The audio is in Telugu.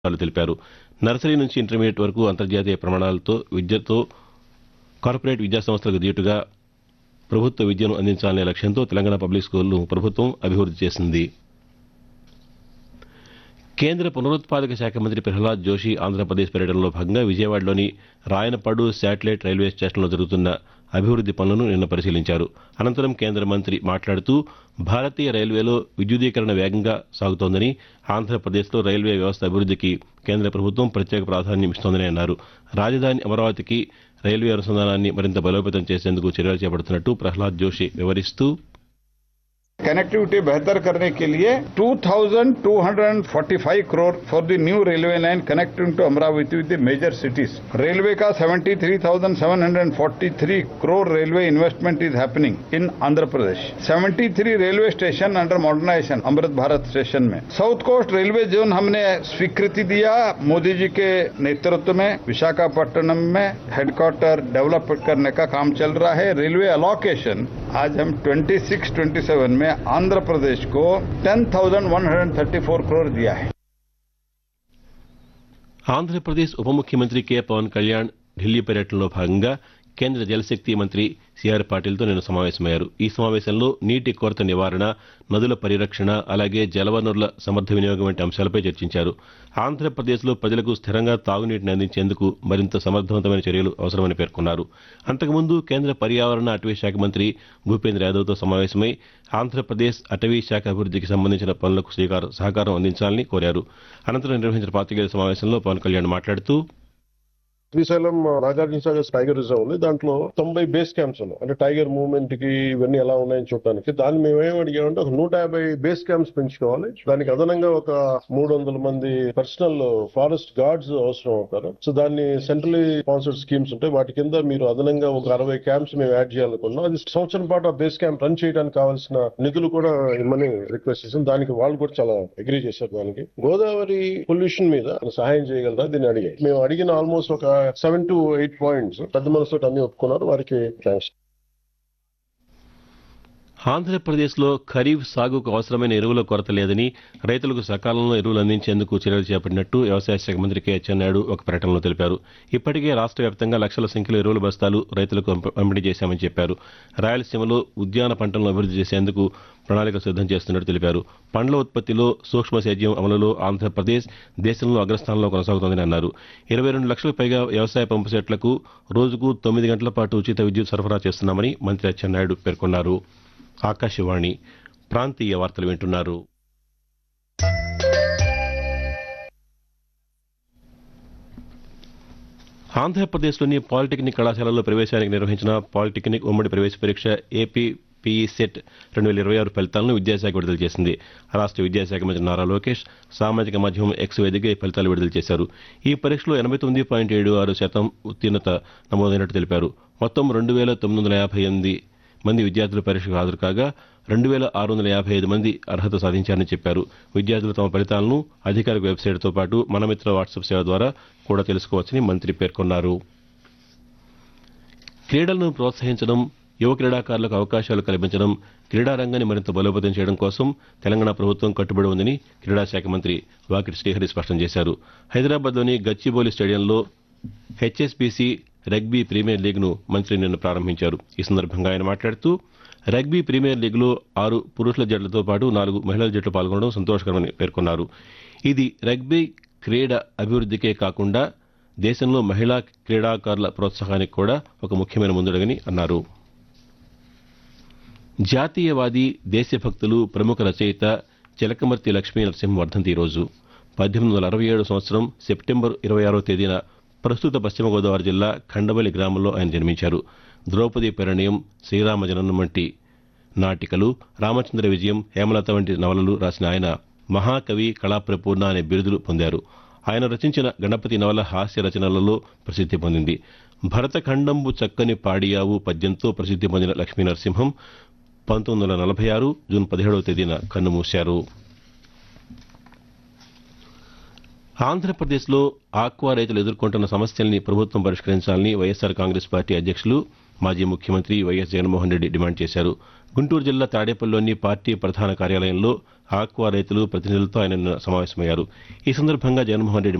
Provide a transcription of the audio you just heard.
వాళ్ళు తెలిపారు నర్సరీ నుంచి ఇంటర్మీడియట్ వరకు అంతర్జాతీయ ప్రమాణాలతో విద్యతో కార్పొరేట్ విద్యా సంస్థలకు దీటుగా ప్రభుత్వ విద్యను అందించాలనే లక్ష్యంతో తెలంగాణ పబ్లిక్ స్కూళ్లను ప్రభుత్వం అభివృద్ది చేసింది కేంద్ర పునరుత్పాదక శాఖ మంత్రి ప్రహ్లాద్ జోషి ఆంధ్రప్రదేశ్ పర్యటనలో భాగంగా విజయవాడలోని రాయనపాడు శాటిలైట్ రైల్వే స్టేషన్లో జరుగుతున్న అభివృద్ది పనులను నిన్న పరిశీలించారు అనంతరం కేంద్ర మంత్రి మాట్లాడుతూ భారతీయ రైల్వేలో విద్యుదీకరణ వేగంగా సాగుతోందని ఆంధ్రప్రదేశ్లో రైల్వే వ్యవస్థ అభివృద్దికి కేంద్ర ప్రభుత్వం ప్రత్యేక ప్రాధాన్యం ఇస్తోందని అన్నారు రాజధాని అమరావతికి రైల్వే అనుసంధానాన్ని మరింత బలోపేతం చేసేందుకు చర్యలు చేపడుతున్నట్టు ప్రహ్లాద్ జోషి వివరిస్తూ कनेक्टिविटी बेहतर करने के लिए 2,245 crore for the new railway line connecting to Amaravati with the major cities railway का 73,743 crore railway investment is happening in Andhra Pradesh 73 railway station under modernisation Amrit Bharat station में साउथ कोस्ट रेलवे जोन हमने स्वीकृति दिया मोदी जी के नेतृत्व में विशाखापट्टनम में हेडक्वार्टर डेवलप करने का काम चल रहा है रेलवे अलोकेशन आज हम 26 27 में आंध्र प्रदेश को 10,134 करोड़ दिया है ఆంధ్రప్రదేశ్ ఉప ముఖ్యమంత్రి కె పవన్ కళ్యాణ్ ఢిల్లీ పర్యటనలో భాగంగా కేంద్ర జలశక్తి మంత్రి సిఆర్ పాటిల్తో నిన్న సమావేశమయ్యారు ఈ సమావేశంలో నీటి కొరత నివారణ నదుల పరిరక్షణ అలాగే జలవనరుల సమర్థ వినియోగం వంటి అంశాలపై చర్చించారు ఆంధ్రప్రదేశ్లో ప్రజలకు స్థిరంగా తాగునీటిని అందించేందుకు మరింత సమర్థవంతమైన చర్యలు అవసరమని పేర్కొన్నారు అంతకుముందు కేంద్ర పర్యావరణ అటవీ శాఖ మంత్రి భూపేంద్ర యాదవ్తో సమావేశమై ఆంధ్రప్రదేశ్ అటవీ శాఖ అభివృద్దికి సంబంధించిన పనులకు శ్రీకార సహకారం అందించాలని కోరారు అనంతరం నిర్వహించిన పాతికేయుల సమావేశంలో పవన్ కళ్యాణ్ మాట్లాడుతూ శ్రీశైలం నాగార్జున సాగర్ టైగర్ రిజర్వ్ ఉంది దాంట్లో తొంభై బేస్ క్యాంప్స్ ఉన్నాయి అంటే టైగర్ మూవ్మెంట్ కి ఇవన్నీ ఎలా ఉన్నాయని చూడడానికి దాన్ని మేము ఏం అడిగామంటే ఒక నూట యాభై బేస్ క్యాంప్స్ పెంచుకోవాలి దానికి అదనంగా ఒక మూడు వందల మంది పర్సనల్ ఫారెస్ట్ గార్డ్స్ అవసరం అవుతారు సో దాన్ని సెంట్రలీ స్పాన్సర్డ్ స్కీమ్స్ ఉంటాయి వాటి కింద మీరు అదనంగా ఒక అరవై క్యాంప్స్ మేము యాడ్ చేయాలనుకున్నాం అది సంవత్సరం పాటు ఆ బేస్ క్యాంప్ రన్ చేయడానికి కావాల్సిన నిధులు కూడా ఇమ్మని రిక్వెస్ట్ చేసాం దానికి వాళ్ళు కూడా చాలా అగ్రీ చేశారు దానికి గోదావరి పొల్యూషన్ మీద సహాయం చేయగలరా దీన్ని అడిగాయి మేము అడిగిన ఆల్మోస్ట్ ఒక సెవెన్ టు ఎయిట్ పాయింట్స్ పెద్ద మనసుతో అన్ని ఒప్పుకున్నారు వారికి థ్యాంక్స్ ఆంధ్రప్రదేశ్లో ఖరీఫ్ సాగుకు అవసరమైన ఎరువుల కొరత లేదని రైతులకు సకాలంలో ఎరువులు అందించేందుకు చర్యలు చేపట్టినట్టు వ్యవసాయ శాఖ మంత్రి కె అచ్చెన్నాయుడు ఒక ప్రకటనలో తెలిపారు ఇప్పటికే రాష్ట్ర వ్యాప్తంగా లక్షల సంఖ్యలో ఎరువుల బస్తాలు రైతులకు పంప- పంపిణీ చేశామని చెప్పారు రాయలసీమలో ఉద్యాన పంటలను అభివృద్ది చేసేందుకు ప్రణాళిక సిద్దం చేస్తున్నట్టు తెలిపారు పండ్ల ఉత్పత్తిలో సూక్ష్మ సేద్యం అమలులో ఆంధ్రప్రదేశ్ దేశంలో అగ్రస్థానంలో కొనసాగుతోందని అన్నారు ఇరవై రెండు లక్షలకు పైగా వ్యవసాయ పంపు సెట్లకు రోజుకు తొమ్మిది గంటల పాటు ఉచిత విద్యుత్ సరఫరా చేస్తున్నామని మంత్రి అచ్చెన్నాయుడు పేర్కొన్నారు ఆకాశవాణి ప్రాంతీయ వార్తలు వింటున్నారు ఆంధ్రప్రదేశ్లోని పాలిటెక్నిక్ కళాశాలల్లో ప్రవేశానికి నిర్వహించిన పాలిటెక్నిక్ ఉమ్మడి ప్రవేశ పరీక్ష ఏపీ పీఈ సెట్ రెండు వేల ఇరవై ఆరు ఫలితాలను విద్యాశాఖ విడుదల చేసింది రాష్ట్ర విద్యాశాఖ మంత్రి నారా లోకేష్ సామాజిక మాధ్యమం ఎక్స్ వేదికగా ఈ ఫలితాలు విడుదల చేశారు ఈ పరీక్షలో ఎనభై తొమ్మిది పాయింట్ ఏడు ఆరు శాతం ఉత్తీర్ణత నమోదైనట్టు తెలిపారు మొత్తం రెండు వేల తొమ్మిది వందల యాభై ఎనిమిది మంది విద్యార్థులు పరీక్షకు హాజరు కాగా రెండు వేల ఆరు వందల యాభై ఐదు మంది అర్హత సాధించారని చెప్పారు విద్యార్థులు తమ ఫలితాలను అధికారిక వెబ్సైట్తో పాటు మనమిత్ర వాట్సాప్ సేవ ద్వారా కూడా తెలుసుకోవచ్చని మంత్రి పేర్కొన్నారు క్రీడలను ప్రోత్సహించడం యువ క్రీడాకారులకు అవకాశాలు కల్పించడం క్రీడా రంగాన్ని మరింత బలోపేతం చేయడం కోసం తెలంగాణ ప్రభుత్వం కట్టుబడి ఉందని క్రీడా శాఖ మంత్రి వాకిటి శ్రీహరి స్పష్టం చేశారు హైదరాబాద్లోని గచ్చిబౌలి స్టేడియంలో హెచ్ఎస్బీసీ రగ్బీ ప్రీమియర్ లీగ్ను మంత్రి నిన్న ప్రారంభించారు ఈ సందర్భంగా ఆయన మాట్లాడుతూ రగ్బీ ప్రీమియర్ లీగ్లో ఆరు పురుషుల జట్లతో పాటు నాలుగు మహిళల జట్లు పాల్గొనడం సంతోషకరమని పేర్కొన్నారు ఇది రగ్బీ క్రీడ అభివృద్ధికే కాకుండా దేశంలో మహిళా క్రీడాకారుల ప్రోత్సాహానికి కూడా ఒక ముఖ్యమైన ముందడుగని అన్నారు జాతీయవాది దేశభక్తులు ప్రముఖ రచయిత చిలకమర్తి లక్ష్మీ నరసింహ వర్ధంతి ఈరోజు పద్దెనిమిది వందల అరవై ఏడు సంవత్సరం సెప్టెంబర్ ఇరవై ఆరో తేదీన ప్రస్తుత పశ్చిమ గోదావరి జిల్లా ఖండవల్లి గ్రామంలో ఆయన జన్మించారు ద్రౌపది పరిణయం శ్రీరామ జననం వంటి నాటికలు రామచంద్ర విజయం హేమలత వంటి నవలలు రాసిన ఆయన మహాకవి కళాప్రపూర్ణ అనే బిరుదులు పొందారు ఆయన రచించిన గణపతి నవల హాస్య రచనలలో ప్రసిద్ధి పొందింది భరతఖండంబు చక్కని పాడియావు పద్యంతో ప్రసిద్ధి పొందిన లక్ష్మీ నరసింహం పంతొమ్మిది వందల నలభై ఆరు జూన్ పదిహేడవ తేదీన కన్నుమూశారు ఆంధ్రప్రదేశ్లో ఆక్వా రైతులు ఎదుర్కొంటున్న సమస్యల్ని ప్రభుత్వం పరిష్కరించాలని వైఎస్సార్ కాంగ్రెస్ పార్టీ అధ్యక్షులు మాజీ ముఖ్యమంత్రి వైఎస్ జగన్మోహన్ రెడ్డి డిమాండ్ చేశారు గుంటూరు జిల్లా తాడేపల్లిలోని పార్టీ ప్రధాన కార్యాలయంలో ఆక్వా రైతులు ప్రతినిధులతో ఆయన నిన్న సమావేశమయ్యారు ఈ సందర్భంగా జగన్మోహన్ రెడ్డి